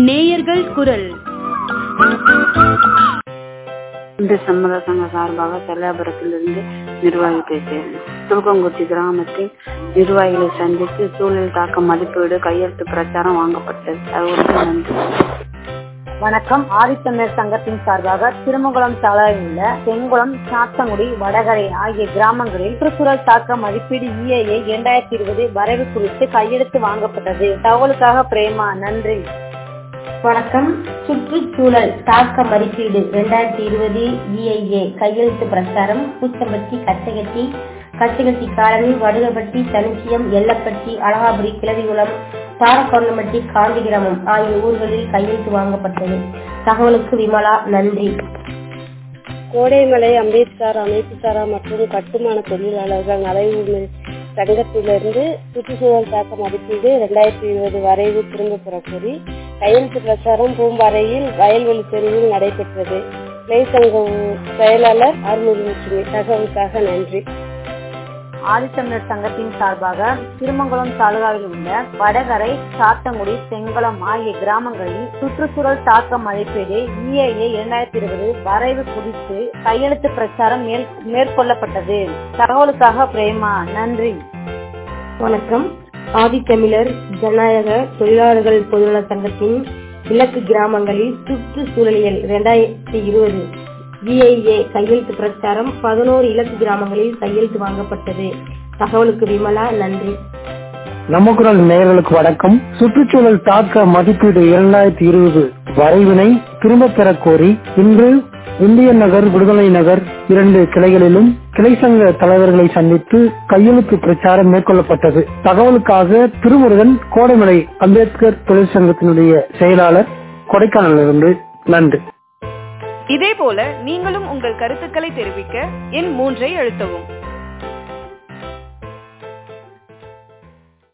நேயர்கள் குரல் இந்து சம்மத சங்க சார்பாக செல்லாபுரத்திலிருந்து நிர்வாகி பேசுகிறேன் துல்கங்குச்சி கிராமத்தில் நிர்வாகிகளை சந்தித்து சூழல் தாக்க மதிப்பீடு கையெழுத்து பிரச்சாரம் வாங்கப்பட்டது தகவலுக்கு நன்றி வணக்கம் ஆதித்தமிழர் சங்கத்தின் சார்பாக திருமங்குளம் சாலையில் உள்ள செங்குளம் சாத்தங்குடி வடகரை ஆகிய கிராமங்களில் சுற்றுச்சூழல் தாக்க மதிப்பீடு இஏஏ இரண்டாயிரத்தி இருபது வரைவு குறித்து கையெழுத்து வாங்கப்பட்டது தகவலுக்காக பிரேமா நன்றி வணக்கம் சுற்றுச்சூழல் தாக்க மதிப்பீடு ரெண்டாயிரத்தி இருபது இஐஏ கையெழுத்து பிரச்சாரம் பூச்சம்பட்டி கச்சகட்டி கச்சகட்டி காலனி வடுகப்பட்டி தனிச்சியம் எல்லப்பட்டி அழகாபுரி கிளவிகுளம் தாரக்கொண்டம்பட்டி காந்தி கிராமம் ஆகிய ஊர்களில் கையெழுத்து வாங்கப்பட்டது தகவலுக்கு விமலா நன்றி கோடைமலை அம்பேத்கர் அமைப்பு சாரா மற்றும் கட்டுமான தொழிலாளர்கள் நலைவு சங்கத்திலிருந்து சுற்றுச்சூழல் தாக்க மதிப்பீடு இரண்டாயிரத்தி இருபது வரைவு திரும்ப பெற கோரி கையெழுத்து பிரச்சாரம் பூம்பாறையில் வயல்வெளி தெருவில் நடைபெற்றது கிளை சங்க செயலாளர் அருள்மிகு தகவலுக்காக நன்றி ஆதித்தமிழர் சங்கத்தின் சார்பாக திருமங்கலம் தாலுகாவில் உள்ள வடகரை சாத்தங்குடி செங்குளம் ஆகிய கிராமங்களில் சுற்றுச்சூழல் தாக்க மதிப்பீடு இஏஏ இரண்டாயிரத்தி இருபது வரைவு குறித்து கையெழுத்து பிரச்சாரம் மேல் மேற்கொள்ளப்பட்டது தகவலுக்காக பிரேமா நன்றி வணக்கம் ஆதித்தமிழர் ஜனநாயக தொழிலாளர்கள் பொதுநல சங்கத்தின் இலக்கு கிராமங்களில் சுற்றுச்சூழலியல் இரண்டாயிரத்தி இருபது விஐஏ கையெழுத்து பிரச்சாரம் பதினோரு இலக்கு கிராமங்களில் கையெழுத்து வாங்கப்பட்டது தகவலுக்கு விமலா நன்றி நம்ம குரல் நேயர்களுக்கு வணக்கம் சுற்றுச்சூழல் தாக்க மதிப்பீடு இரண்டாயிரத்தி இருபது வரைவினை திரும்ப பெற கோரி இன்று இந்தியன் நகர் விடுதலை நகர் இரண்டு கிளைகளிலும் கிளை சங்க தலைவர்களை சந்தித்து கையெழுத்து பிரச்சாரம் மேற்கொள்ளப்பட்டது தகவலுக்காக திருமுருகன் கோடைமலை அம்பேத்கர் தொழிற்சங்கத்தினுடைய செயலாளர் கொடைக்கானலிருந்து நன்றி இதேபோல நீங்களும் உங்கள் கருத்துக்களை தெரிவிக்க எண் மூன்றை அழுத்தவும்